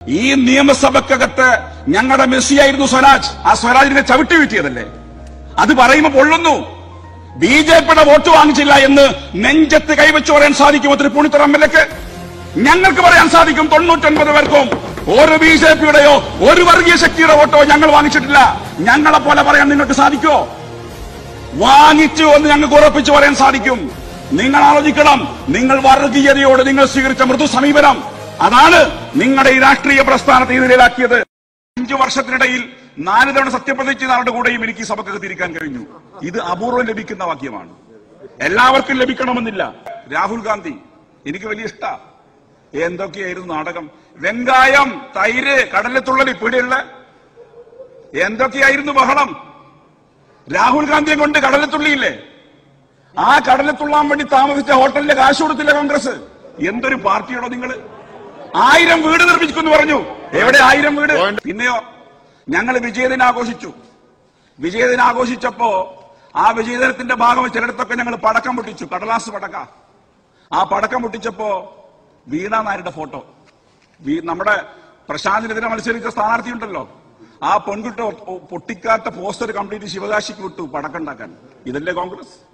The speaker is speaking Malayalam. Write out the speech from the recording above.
ഈ നിയമസഭക്കകത്ത് ഞങ്ങളുടെ മെസ്സിയായിരുന്നു സ്വരാജ് ആ സ്വരാജിനെ ചവിട്ടി വീഴ്ത്തിയതല്ലേ അത് പറയുമ്പോ പൊള്ളുന്നു ബി ജെ പിയുടെ വോട്ട് വാങ്ങിച്ചില്ല എന്ന് നെഞ്ചത്ത് കൈവച്ച് പറയാൻ സാധിക്കുമോ തൃപ്പൂണിത്തുറ എം എൽ എക്ക് ഞങ്ങൾക്ക് പറയാൻ സാധിക്കും തൊണ്ണൂറ്റൊൻപത് പേർക്കും ഒരു ബി ജെ പിയുടെയോ ഒരു വർഗീയ ശക്തിയുടെ വോട്ടോ ഞങ്ങൾ വാങ്ങിച്ചിട്ടില്ല ഞങ്ങളെ പോലെ പറയാൻ നിങ്ങൾക്ക് സാധിക്കുമോ വാങ്ങിച്ചു എന്ന് ഞങ്ങൾക്ക് ഉറപ്പിച്ചു പറയാൻ സാധിക്കും നിങ്ങൾ ആലോചിക്കണം നിങ്ങൾ വർഗീയതയോട് നിങ്ങൾ സ്വീകരിച്ച മൃദു സമീപനം അതാണ് നിങ്ങളുടെ ഈ രാഷ്ട്രീയ പ്രസ്ഥാനത്തെ ഇതിലാക്കിയത് അഞ്ചു വർഷത്തിനിടയിൽ നാല് തവണ സത്യപ്രതിജ്ഞ നാളുടെ കൂടെയും എനിക്ക് ഈ സഭക്ക് തിരിക്കാൻ കഴിഞ്ഞു ഇത് അപൂർവം ലഭിക്കുന്ന വാക്യമാണ് എല്ലാവർക്കും ലഭിക്കണമെന്നില്ല രാഹുൽ ഗാന്ധി എനിക്ക് വലിയ ഇഷ്ട എന്തൊക്കെയായിരുന്നു നാടകം വെങ്കായം തൈര് കടലത്തുള്ളൽ ഇപ്പിടെയുള്ള എന്തൊക്കെയായിരുന്നു ബഹളം രാഹുൽ ഗാന്ധിയെ കൊണ്ട് കടലത്തുള്ളിയില്ലേ ആ കടലത്തുള്ളാൻ വേണ്ടി താമസിച്ച ഹോട്ടലിന്റെ കാശ് കൊടുത്തില്ല കോൺഗ്രസ് എന്തൊരു പാർട്ടിയാണോ നിങ്ങൾ ആയിരം വീട് നിർമ്മിക്കുമെന്ന് പറഞ്ഞു എവിടെ ആയിരം വീട് പിന്നെയോ ഞങ്ങൾ വിജയദിനം ആഘോഷിച്ചു വിജയദിനം ആഘോഷിച്ചപ്പോ ആ വിജയദിനത്തിന്റെ ഭാഗം ചിലയിടത്തൊക്കെ ഞങ്ങൾ പടക്കം പൊട്ടിച്ചു കടലാസ് പടക്ക ആ പടക്കം പൊട്ടിച്ചപ്പോ വീണ നായരുടെ ഫോട്ടോ വീ- നമ്മുടെ പ്രശാന്തിനെതിരെ മത്സരിച്ച സ്ഥാനാർത്ഥി ഉണ്ടല്ലോ ആ പെൺകുട്ടി പൊട്ടിക്കാത്ത പോസ്റ്റർ കംപ്ലീറ്റ് ശിവകാശിക്ക് വിട്ടു പടക്കം ഉണ്ടാക്കാൻ ഇതല്ലേ കോൺഗ്രസ്